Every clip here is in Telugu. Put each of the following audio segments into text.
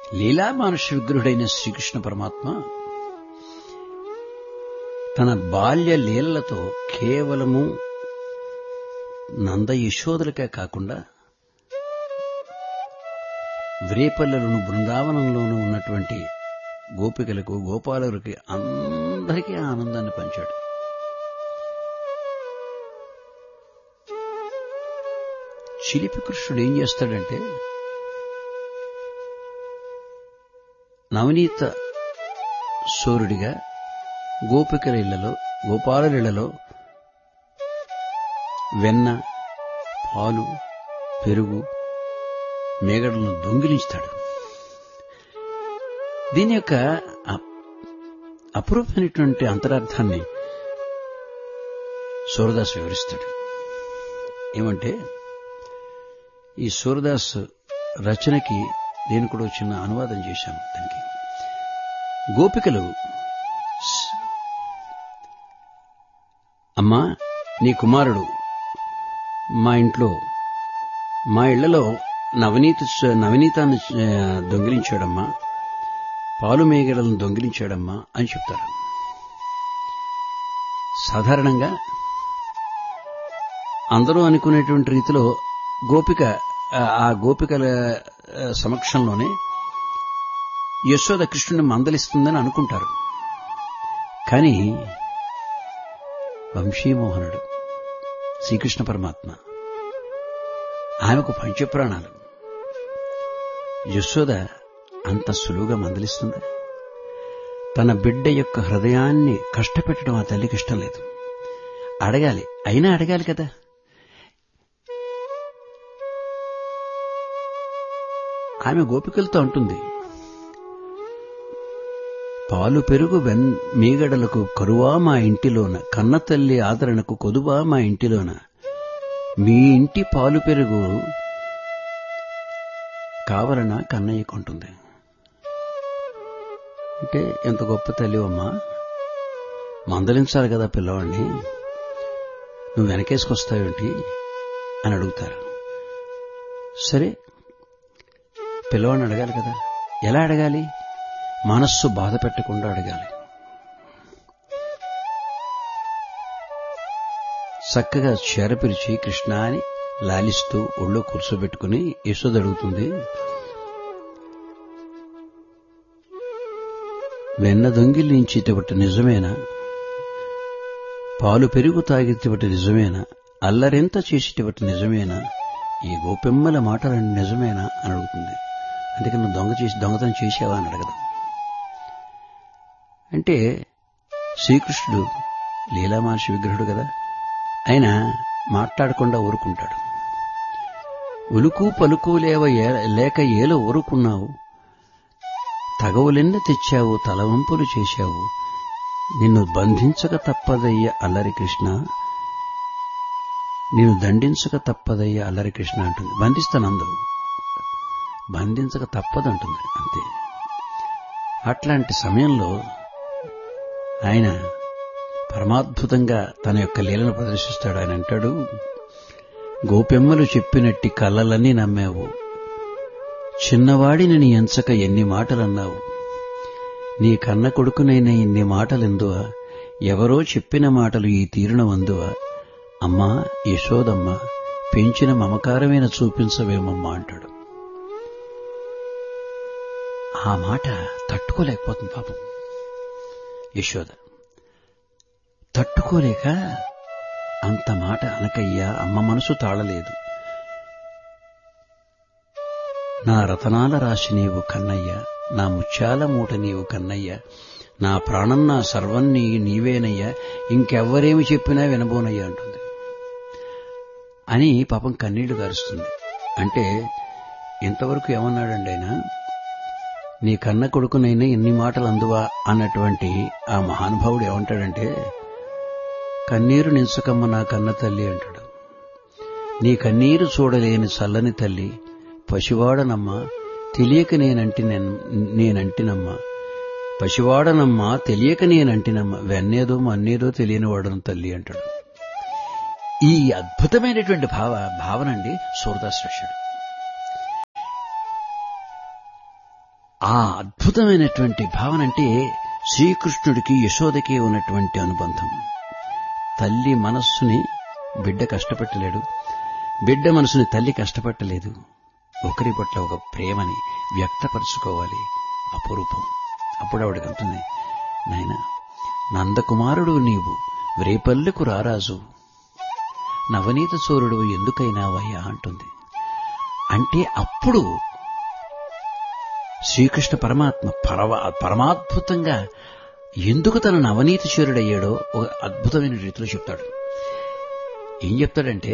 లీలా మానుష విగ్రహుడైన శ్రీకృష్ణ పరమాత్మ తన బాల్య లీలలతో కేవలము నంద యశోదలకే కాకుండా వ్రేపల్లెలను బృందావనంలోనూ ఉన్నటువంటి గోపికలకు గోపాలులకి అందరికీ ఆనందాన్ని పంచాడు చిలిపి కృష్ణుడు ఏం చేస్తాడంటే నవనీత సూర్యుడిగా గోపికల ఇళ్లలో గోపాలుల ఇళ్లలో వెన్న పాలు పెరుగు మేగడలను దొంగిలించుతాడు దీని యొక్క అపరూపమైనటువంటి అంతరార్థాన్ని సూరదాస్ వివరిస్తాడు ఏమంటే ఈ సూరదాస్ రచనకి నేను కూడా చిన్న అనువాదం చేశాను దానికి గోపికలు అమ్మా నీ కుమారుడు మా ఇంట్లో మా ఇళ్లలో నవనీత నవనీతాన్ని దొంగిలించాడమ్మా పాలు మేగడలను దొంగిలించాడమ్మా అని చెప్తారు సాధారణంగా అందరూ అనుకునేటువంటి రీతిలో గోపిక ఆ గోపికల సమక్షంలోనే యశోద కృష్ణుని మందలిస్తుందని అనుకుంటారు కానీ వంశీమోహనుడు శ్రీకృష్ణ పరమాత్మ ఆమెకు పంచప్రాణాలు యశోద అంత సులువుగా మందలిస్తుందా తన బిడ్డ యొక్క హృదయాన్ని కష్టపెట్టడం ఆ తల్లికి ఇష్టం లేదు అడగాలి అయినా అడగాలి కదా ఆమె గోపికలతో అంటుంది పాలు పెరుగు వెన్ మీగడలకు కరువా మా ఇంటిలోన కన్నతల్లి ఆదరణకు కొదువా మా ఇంటిలోన మీ ఇంటి పాలు పెరుగు కావలన కన్నయ్య కొంటుంది అంటే ఎంత గొప్ప తల్లివమ్మా మందలించాలి కదా పిల్లవాడిని నువ్వు వెనకేసుకొస్తావేంటి అని అడుగుతారు సరే పిల్లవాడిని అడగాలి కదా ఎలా అడగాలి మనస్సు బాధ పెట్టకుండా అడగాలి చక్కగా చేరపిలిచి కృష్ణ అని లాలిస్తూ ఒళ్ళో కూర్చోబెట్టుకుని యశోద అడుగుతుంది వెన్న దొంగిలించేటబట్టి నిజమేనా పాలు పెరుగు తాగేటబట్టి నిజమేనా అల్లరెంత చేసేటబట్టి నిజమేనా ఈ గోపెమ్మల మాటలన్నీ నిజమేనా అని అడుగుతుంది అందుకని నువ్వు దొంగ చేసి దొంగతనం చేసావా అని అడగదు అంటే శ్రీకృష్ణుడు లీలామానుషి విగ్రహుడు కదా ఆయన మాట్లాడకుండా ఊరుకుంటాడు ఉలుకు పలుకు లేవ లేక ఏలో ఊరుకున్నావు తగవులెన్న తెచ్చావు తలవంపులు చేశావు నిన్ను బంధించక తప్పదయ్య అల్లరి కృష్ణ నేను దండించక తప్పదయ్య అల్లరి కృష్ణ అంటుంది బంధిస్తానందు బంధించక తప్పదంటుంది అంతే అట్లాంటి సమయంలో ఆయన పరమాద్భుతంగా తన యొక్క లీలను ప్రదర్శిస్తాడు ఆయన అంటాడు గోపెమ్మలు చెప్పినట్టి కళ్ళలన్నీ నమ్మావు చిన్నవాడిని నీ ఎంచక ఎన్ని మాటలన్నావు నీ కన్న కొడుకునైన ఇన్ని మాటలెందువా ఎవరో చెప్పిన మాటలు ఈ తీరున వందువా అమ్మా యశోదమ్మ పెంచిన మమకారమైన చూపించవేమమ్మా అంటాడు ఆ మాట తట్టుకోలేకపోతుంది పాపం యశోద తట్టుకోలేక అంత మాట అనకయ్యా అమ్మ మనసు తాళలేదు నా రతనాల రాశి నీవు కన్నయ్య నా ముత్యాల మూట నీవు కన్నయ్య నా ప్రాణం నా సర్వం నీ నీవేనయ్యా ఇంకెవ్వరేమి చెప్పినా వినబోనయ్యా అంటుంది అని పాపం కన్నీళ్లు గారుస్తుంది అంటే ఇంతవరకు ఏమన్నాడండి ఆయన నీ కన్న కొడుకునైనా ఎన్ని మాటలు అందువా అన్నటువంటి ఆ మహానుభావుడు ఏమంటాడంటే కన్నీరు నించకమ్మ నా కన్న తల్లి అంటాడు నీ కన్నీరు చూడలేని చల్లని తల్లి పసివాడనమ్మా తెలియక నేనంటి నేనంటినమ్మా పసివాడనమ్మా తెలియక నేనంటినమ్మా వెన్నేదో మన్నేదో తెలియని వాడను తల్లి అంటాడు ఈ అద్భుతమైనటువంటి భావ భావన అండి సూరదాస్ రాశాడు ఆ అద్భుతమైనటువంటి భావన అంటే శ్రీకృష్ణుడికి యశోదకి ఉన్నటువంటి అనుబంధం తల్లి మనస్సుని బిడ్డ కష్టపెట్టలేడు బిడ్డ మనసుని తల్లి కష్టపెట్టలేదు ఒకరి పట్ల ఒక ప్రేమని వ్యక్తపరచుకోవాలి అపురూపం అప్పుడు ఆవిడకి అంటుంది నాయన నందకుమారుడు నీవు రేపల్లెకు రారాజు నవనీత చోరుడు ఎందుకైనావయ్యా అంటుంది అంటే అప్పుడు శ్రీకృష్ణ పరమాత్మ పరవ పరమాద్భుతంగా ఎందుకు తన నవనీత చోరుడయ్యాడో ఒక అద్భుతమైన రీతిలో చెప్తాడు ఏం చెప్తాడంటే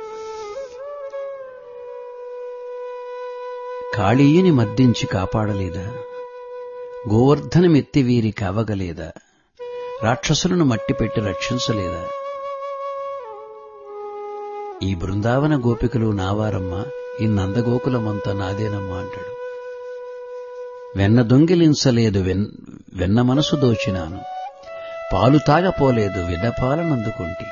కాళీయని మర్దించి కాపాడలేదా గోవర్ధనమెత్తి వీరి కావగలేదా రాక్షసులను మట్టిపెట్టి రక్షించలేదా ఈ బృందావన గోపికలు నావారమ్మ ఈ నందగోకులమంతా నాదేనమ్మా అంటాడు వెన్న దొంగిలించలేదు వెన్న మనసు దోచినాను పాలు తాగపోలేదు విడపాలనందుకుంటి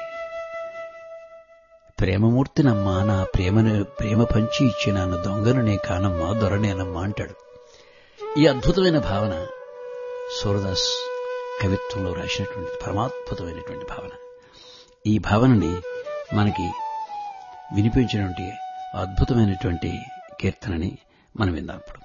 ప్రేమమూర్తినమ్మా నా ప్రేమను ప్రేమ పంచి ఇచ్చినాను దొంగను నే కానమ్మా దొరనేనమ్మా అంటాడు ఈ అద్భుతమైన భావన సూరదాస్ కవిత్వంలో రాసినటువంటి పరమాద్భుతమైనటువంటి భావన ఈ భావనని మనకి వినిపించినటువంటి అద్భుతమైనటువంటి కీర్తనని మనం విందాం ఇప్పుడు